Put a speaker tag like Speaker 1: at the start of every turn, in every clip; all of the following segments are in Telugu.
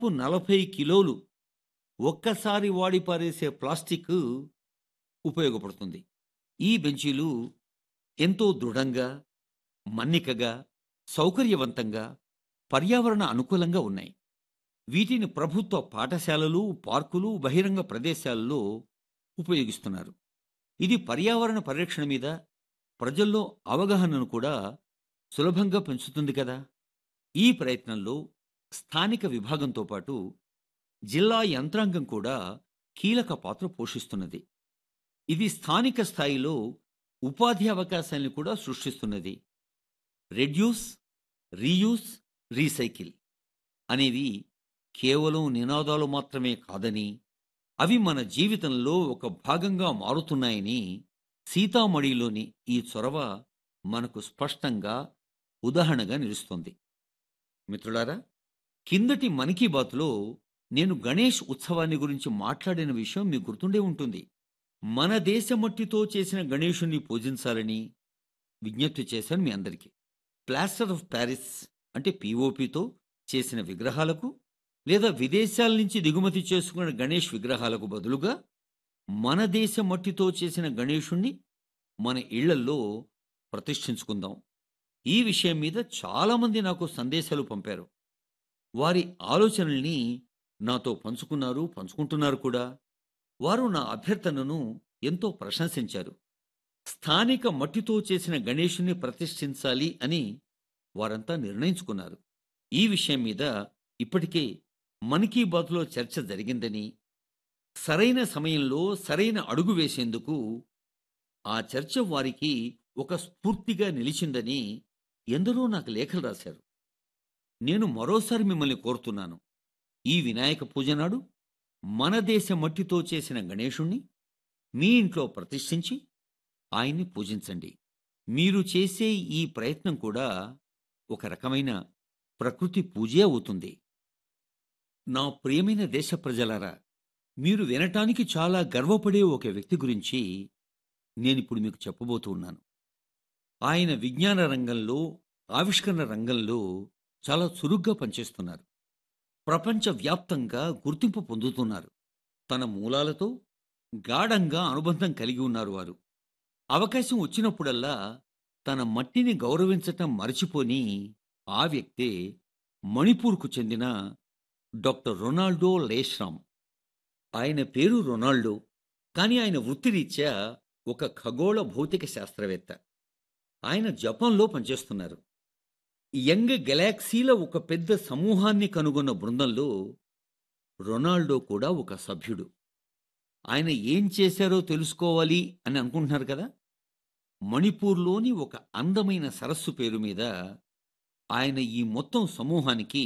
Speaker 1: దాదాపు నలభై కిలోలు ఒక్కసారి వాడి పారేసే ప్లాస్టిక్ ఉపయోగపడుతుంది ఈ బెంచీలు ఎంతో దృఢంగా మన్నికగా సౌకర్యవంతంగా పర్యావరణ అనుకూలంగా ఉన్నాయి వీటిని ప్రభుత్వ పాఠశాలలు పార్కులు బహిరంగ ప్రదేశాల్లో ఉపయోగిస్తున్నారు ఇది పర్యావరణ పరిరక్షణ మీద ప్రజల్లో అవగాహనను కూడా సులభంగా పెంచుతుంది కదా ఈ ప్రయత్నంలో స్థానిక విభాగంతో పాటు జిల్లా యంత్రాంగం కూడా కీలక పాత్ర పోషిస్తున్నది ఇది స్థానిక స్థాయిలో ఉపాధి అవకాశాలను కూడా సృష్టిస్తున్నది రెడ్యూస్ రీయూస్ రీసైకిల్ అనేవి కేవలం నినాదాలు మాత్రమే కాదని అవి మన జీవితంలో ఒక భాగంగా మారుతున్నాయని సీతామణిలోని ఈ చొరవ మనకు స్పష్టంగా ఉదాహరణగా నిలుస్తోంది మిత్రులారా కిందటి మన్ కీ బాత్లో నేను గణేష్ ఉత్సవాన్ని గురించి మాట్లాడిన విషయం మీకు గుర్తుండే ఉంటుంది మన దేశ మట్టితో చేసిన గణేషుని పూజించాలని విజ్ఞప్తి చేశాను మీ అందరికీ ప్లాస్టర్ ఆఫ్ ప్యారిస్ అంటే పిఓపితో చేసిన విగ్రహాలకు లేదా విదేశాల నుంచి దిగుమతి చేసుకున్న గణేష్ విగ్రహాలకు బదులుగా మన దేశ మట్టితో చేసిన గణేషుణ్ణి మన ఇళ్లల్లో ప్రతిష్ఠించుకుందాం ఈ విషయం మీద చాలామంది నాకు సందేశాలు పంపారు వారి ఆలోచనల్ని నాతో పంచుకున్నారు పంచుకుంటున్నారు కూడా వారు నా అభ్యర్థనను ఎంతో ప్రశంసించారు స్థానిక మట్టితో చేసిన గణేషుని ప్రతిష్ఠించాలి అని వారంతా నిర్ణయించుకున్నారు ఈ విషయం మీద ఇప్పటికే మన్ కీ బాత్లో చర్చ జరిగిందని సరైన సమయంలో సరైన అడుగు వేసేందుకు ఆ చర్చ వారికి ఒక స్ఫూర్తిగా నిలిచిందని ఎందరో నాకు లేఖలు రాశారు నేను మరోసారి మిమ్మల్ని కోరుతున్నాను ఈ వినాయక పూజ నాడు మన దేశ మట్టితో చేసిన గణేశుణ్ణి మీ ఇంట్లో ప్రతిష్ఠించి ఆయన్ని పూజించండి మీరు చేసే ఈ ప్రయత్నం కూడా ఒక రకమైన ప్రకృతి పూజే అవుతుంది నా ప్రియమైన దేశ ప్రజలారా మీరు వినటానికి చాలా గర్వపడే ఒక వ్యక్తి గురించి నేనిప్పుడు మీకు చెప్పబోతూ ఉన్నాను ఆయన విజ్ఞాన రంగంలో ఆవిష్కరణ రంగంలో చాలా చురుగ్గా పనిచేస్తున్నారు ప్రపంచవ్యాప్తంగా గుర్తింపు పొందుతున్నారు తన మూలాలతో గాఢంగా అనుబంధం కలిగి ఉన్నారు వారు అవకాశం వచ్చినప్పుడల్లా తన మట్టిని గౌరవించటం మరచిపోని ఆ వ్యక్తే మణిపూర్కు చెందిన డాక్టర్ రొనాల్డో లేశ్రామ్ ఆయన పేరు రొనాల్డో కానీ ఆయన వృత్తిరీత్యా ఒక ఖగోళ భౌతిక శాస్త్రవేత్త ఆయన జపాన్లో పనిచేస్తున్నారు యంగ్ గెలాక్సీల ఒక పెద్ద సమూహాన్ని కనుగొన్న బృందంలో రొనాల్డో కూడా ఒక సభ్యుడు ఆయన ఏం చేశారో తెలుసుకోవాలి అని అనుకుంటున్నారు కదా మణిపూర్లోని ఒక అందమైన సరస్సు పేరు మీద ఆయన ఈ మొత్తం సమూహానికి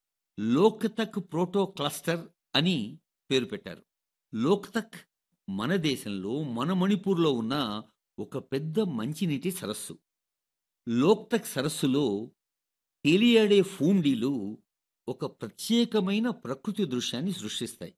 Speaker 1: లోక్తక్ ప్రోటో క్లస్టర్ అని పేరు పెట్టారు లోక్తక్ మన దేశంలో మన మణిపూర్లో ఉన్న ఒక పెద్ద మంచినీటి సరస్సు లోక్తక్ సరస్సులో తేలియాడే ఫూండీలు ఒక ప్రత్యేకమైన ప్రకృతి దృశ్యాన్ని సృష్టిస్తాయి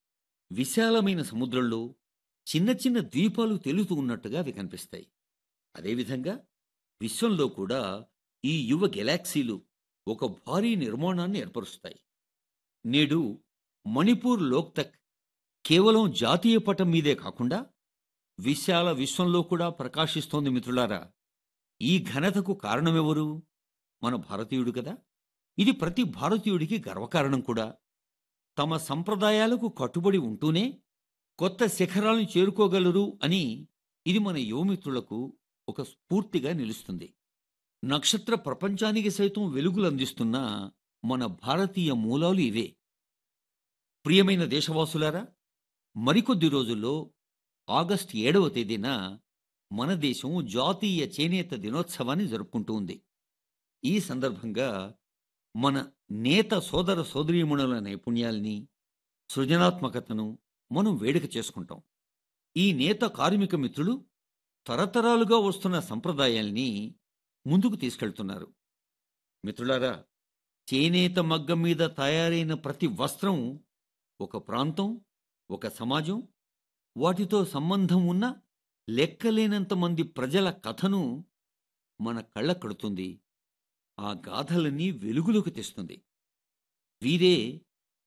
Speaker 1: విశాలమైన సముద్రంలో చిన్న చిన్న ద్వీపాలు తెలుతూ ఉన్నట్టుగా అవి కనిపిస్తాయి అదేవిధంగా విశ్వంలో కూడా ఈ యువ గెలాక్సీలు ఒక భారీ నిర్మాణాన్ని ఏర్పరుస్తాయి నేడు మణిపూర్ లోక్తక్ కేవలం జాతీయ పటం మీదే కాకుండా విశాల విశ్వంలో కూడా ప్రకాశిస్తోంది మిత్రులారా ఈ ఘనతకు కారణమెవరు మన భారతీయుడు కదా ఇది ప్రతి భారతీయుడికి గర్వకారణం కూడా తమ సంప్రదాయాలకు కట్టుబడి ఉంటూనే కొత్త శిఖరాలను చేరుకోగలరు అని ఇది మన యువమిత్రులకు ఒక స్ఫూర్తిగా నిలుస్తుంది నక్షత్ర ప్రపంచానికి సైతం వెలుగులు అందిస్తున్న మన భారతీయ మూలాలు ఇవే ప్రియమైన దేశవాసులారా మరికొద్ది రోజుల్లో ఆగస్టు ఏడవ తేదీన మన దేశం జాతీయ చేనేత దినోత్సవాన్ని జరుపుకుంటూ ఉంది ఈ సందర్భంగా మన నేత సోదర సోదరీమణుల నైపుణ్యాల్ని సృజనాత్మకతను మనం వేడుక చేసుకుంటాం ఈ నేత కార్మిక మిత్రులు తరతరాలుగా వస్తున్న సంప్రదాయాల్ని ముందుకు తీసుకెళ్తున్నారు మిత్రులారా చేనేత మగ్గం మీద తయారైన ప్రతి వస్త్రం ఒక ప్రాంతం ఒక సమాజం వాటితో సంబంధం ఉన్న లెక్కలేనంత మంది ప్రజల కథను మన కళ్ళ కడుతుంది ఆ గాథలన్నీ వెలుగులోకి తెస్తుంది వీరే